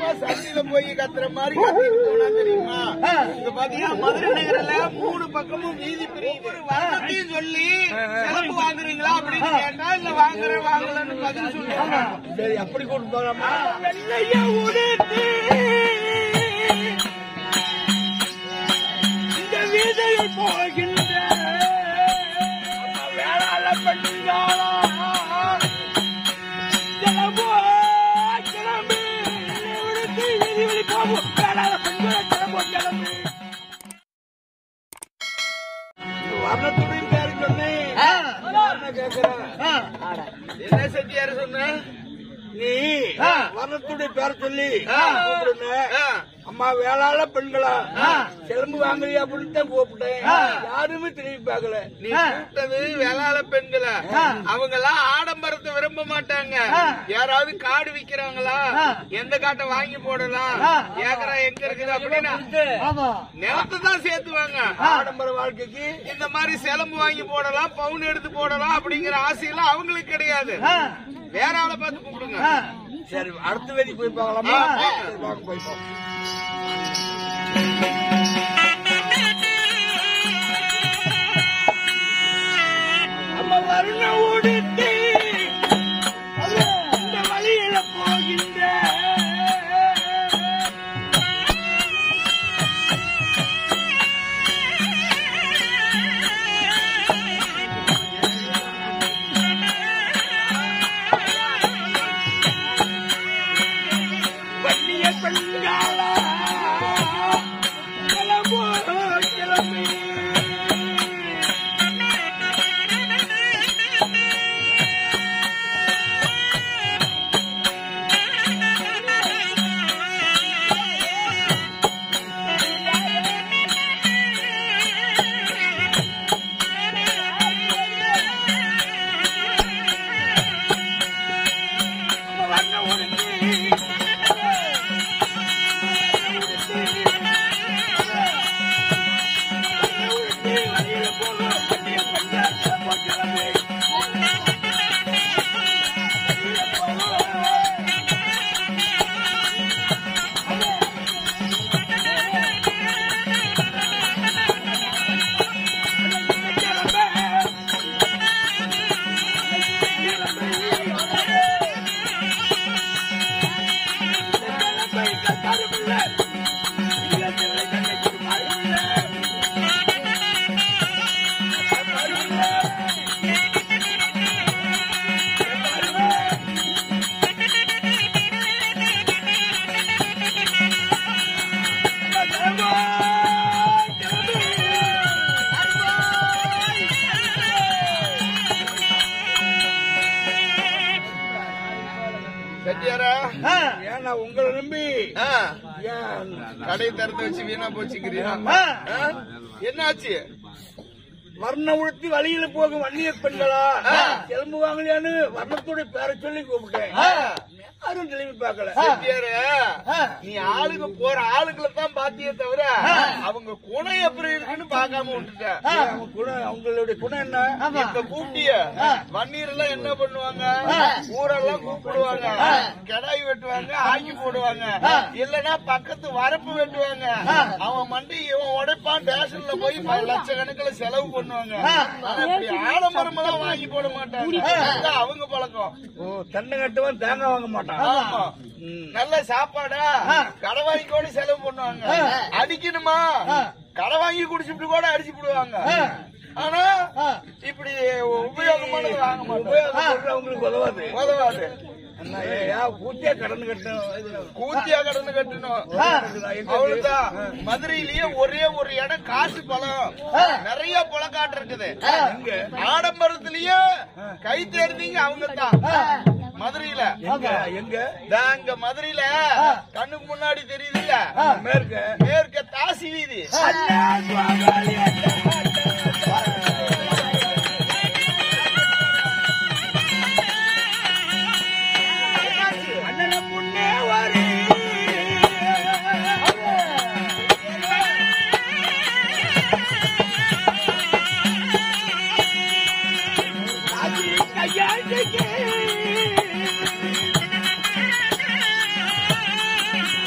சும்மா சந்தியில போய் கத்துற மாதிரி கத்திட்டு போனா தெரியுமா இங்க பாத்தீங்கன்னா மதுரை நகரில் மூணு பக்கமும் வீதி பிரியுது வரத்தையும் சொல்லி சிறப்பு வாங்குறீங்களா அப்படின்னு கேட்டா இல்ல வாங்குறேன் வாங்கலன்னு பதில் சொல்லுவாங்க சரி அப்படி கொண்டு போகலாமா வெள்ளைய உடுத்தி இந்த வீதியில் போகின்ற வேளாள பெண்களா கிளம்போ கிளம்பு உடுத்தி வீதியில் போகும் வேளாள பெண்களா கிளம்போ கிளம்பு வர்ணத்துடன் பேரு சொன்னேன் என்ன கேக்குறேன் என்ன செட்டியாரு சொன்ன நீ ஆ. வர்ணத்துடைய பேர சொல்லி ஆ. கூப்பிடுனேன் ஆ. அம்மா வேளாள பெண்களா ஆ. சிலம்பு வாங்குறியா அப்படின்னு தான் கூப்பிட்டேன் ஆ. யாருமே திரும்பி பார்க்கல நீ கூப்பிட்டது வேளாள பெண்களை அவங்க எல்லாம் ஆடம்பரத்தை விரும்ப மாட்டாங்க யாராவது காடு விக்கிறாங்களா எந்த காட்டை வாங்கி போடலாம் ஏக்கரா எங்க இருக்குது அப்படின்னு நிலத்தை தான் சேர்த்துவாங்க ஆடம்பர வாழ்க்கைக்கு இந்த மாதிரி சிலம்பு வாங்கி போடலாம் பவுன் எடுத்து போடலாம் அப்படிங்கிற ஆசையெல்லாம் அவங்களுக்கு கிடையாது வேற ஆளை பார்த்து கூப்பிடுங்க சரி அடுத்த வேதி போய் பார்க்கலாமா ஆ. சரி, வாங்க போய் பார்ப்போம் நம்ம வருண உடுத்தி இந்த வழியில போகின்ற வள்ளிய பெண்களா கிளம்போ கிளம்பி செட்டியாரா ஏன்னா உங்களை நம்பி ஆ, ஏன் கடை திறந்து வச்சு வீணா போச்சுக்கிறியா ஆ? என்னாச்சு வர்ண உடுத்தி வழியில போகும் வன்னிய பெண்களா எலும்பு வாங்கலையான்னு வர்ணத்துடைய பேரை சொல்லி கூப்பிட்டேன் யாரும் திரும்பி பார்க்கல செட்டியாரு நீ ஆளுங்க போற ஆளுங்களை தான் பாத்தியே தவிர அவங்க குணம் எப்படி இருக்குன்னு பார்க்காம விட்டுட்ட அவங்க குணம் அவங்களுடைய குணம் என்ன இப்ப கூப்பிட்டிய வன்னீர் எல்லாம் என்ன பண்ணுவாங்க ஊரெல்லாம் கூப்பிடுவாங்க கிடாய் வெட்டுவாங்க ஆக்கி போடுவாங்க இல்லன்னா பக்கத்து வரப்பு வெட்டுவாங்க அவன் மண்டி இவன் உடைப்பான் ஸ்டேஷன்ல போய் பல லட்சக்கணக்கில் செலவு பண்ணுவாங்க ஆனா இப்படி ஆடம்பரம் எல்லாம் வாங்கி போட மாட்டாங்க இதுதான் அவங்க பழக்கம் ஓ தண்டை கட்டுவன் தேங்காய் வாங்க மாட்டான் ஆமா. நல்ல சாப்பாடா கடை வாங்கி கூட செலவு பண்ணுவாங்க அடிக்கணுமா கடை வாங்கி குடிச்சுட்டு கூட அடிச்சு விடுவாங்க ஆனா இப்படி உபயோகமானது வாங்க மாட்டோம் உபயோகம் பொருள் அவங்களுக்கு உதவாது உதவாது அண்ணா, ஏ, ஏன் பூத்தியா கடந்து கட்டணும் இது, கூத்தியா கடந்து கட்டணும் எங்க அவ்வளவுதான் மதுரையிலேயே ஒரே ஒரு இடம் காசு பழம் நிறைய பழக்காட்டு இருக்குது ஆடம்பரத்திலேயே கை தேர்ந்தீங்க அவங்க தான் மதுரையில எங்க எங்க அங்க மதுரையில கண்ணுக்கு முன்னாடி தெரியுது இல்ல மேற்க மேற்க தாசி வீதி அண்ணன் முன்னே வாரி கையாண்டுக்கு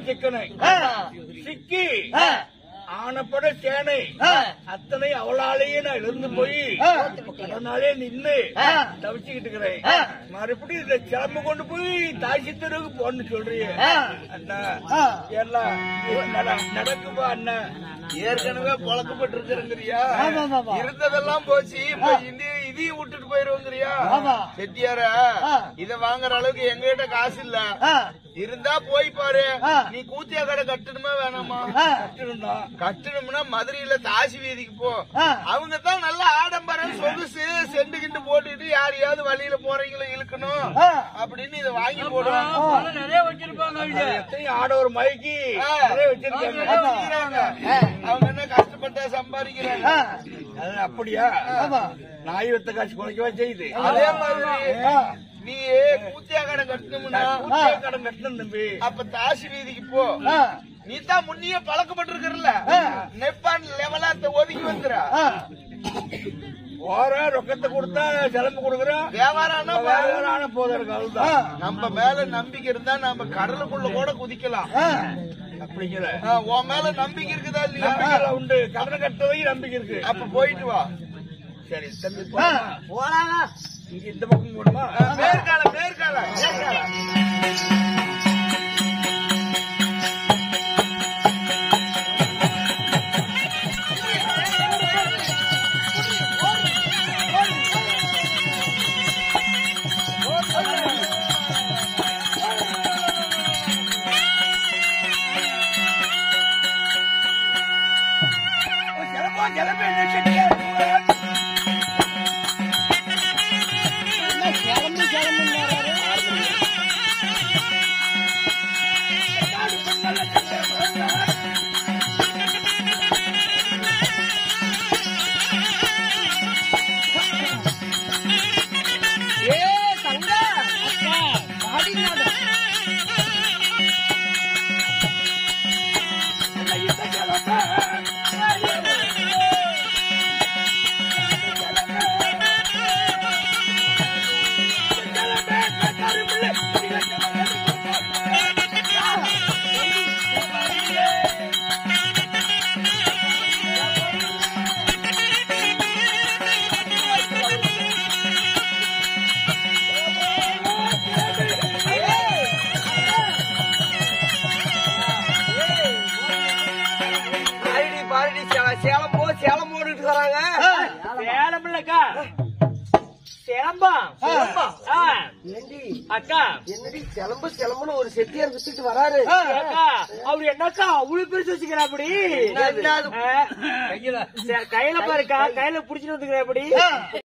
சிக்கனை ஆ. சிக்கி ஆ. ஆனப்பட சேனை ஆ. அத்தனை அவளாலேயே நான் இருந்து போய் ஆ. இப்ப கடனாலே நின்னு ஆ. தவிச்சுக்கிட்டு இருக்கிறேன் ஆ. மறுபடியும் இந்த கிளம்ப கொண்டு போய் தாய் சித்தருக்கு போன்னு சொல்றீங்க ஆ. அண்ணா ஆ. எல்லாம் இது நட- நடக்குமா அண்ணா ஏற்கனவே பழக்கப்பட்டு இருக்கிறங்கிறியா ஆமா, ஆமா, ஆமா. இருந்ததெல்லாம் போச்சு இப்ப இந்த இதையும் விட்டுட்டு போயிருவோங்கிறியா ஆமா. செட்டியார ஆ. இத வாங்குற அளவுக்கு எங்ககிட்ட காசு இல்ல ஆ. இருந்தா போய் பாரு ஆ. நீ கூத்தியா கடை கட்டணுமா வேணாமா ஆ. கட்டணும்னா கட்டணும்னா மதுரையில தாசி வீதிக்கு போ ஆ. அவங்க தான் நல்ல ஆடம்பரம் சொகுசு செண்டு கிண்டு போட்டுட்டு யாரையாவது வழியில போறீங்களோ இழுக்கணும் ஆ. அப்படின்னு இதை வாங்கி போடுவாங்க நிறைய வச்சிருப்பாங்க எத்தனையும் ஆட ஒரு மைக்கு ஆ. நிறைய வச்சிருக்காங்க வச்சிருக்காங்க. அவங்க என்ன கஷ்டப்பட்டா சம்பாதிக்கிறாங்க ஆ. அது அப்படியா ஆமா. நாய் வித்த காசு குறைக்கவா செய்யுது அதே மாதிரி ஆ. நீ கூத்தியா கடை கட்டணும்னா குட்டியா கடன் கட்டணும் தம்பி அப்ப தாசி வீதிக்கு போ ஆ. நீ தான் முன்னியே பழக்கப்பட்டிருக்கிறல்ல ஆ. நெப்பான் லெவலா ஒதுக்கி வந்துற ஆ. ஓர ரொக்கத்தை கொடுத்தா சிலம்பு கொடுக்குறோம் வியாபாரம்னா பாரு. வேறான போதற்கு ஆ. அதுதான் நம்ம மேல நம்பிக்கை இருந்தா நம்ம கடலுக்குள்ள கூட குதிக்கலாம் ஆ. அப்படிங்கிற ஆ, உன் மேல நம்பிக்கை இருக்குதா இல்லையா நம்பிக்கை உண்டு கடன் கட்டவை நம்பிக்கை இருக்கு அப்ப போயிட்டு வா சரி தம்பி ஆ. போலாமா? போலாங்க இங்க இந்த பக்கம் போடுமா ஆ, மேற்கால மேற்கால மேற்கால சிலம்போ சிலம்பு என்ன செட்டியா கிளம்பு கிளம்பு ஏ தங்கா அக்கா பாடினாத பாருடி பாருடி சே- சேலம் போ சேலம் போட்டுட்டு வராங்க சேலம் இல்லக்கா சேலம்பா ஆ. அக்கா என்னடி கிளம்பு கிளம்புன்னு ஒரு செட்டியார் வித்துட்டு வராரு அக்கா அவர் என்னக்கா அவ்வளவு பெருசு வச்சுக்கிறா அப்படி என்னது? கையில பாருக்கா கையில புடிச்சிட்டு வந்துக்கிறா அப்படி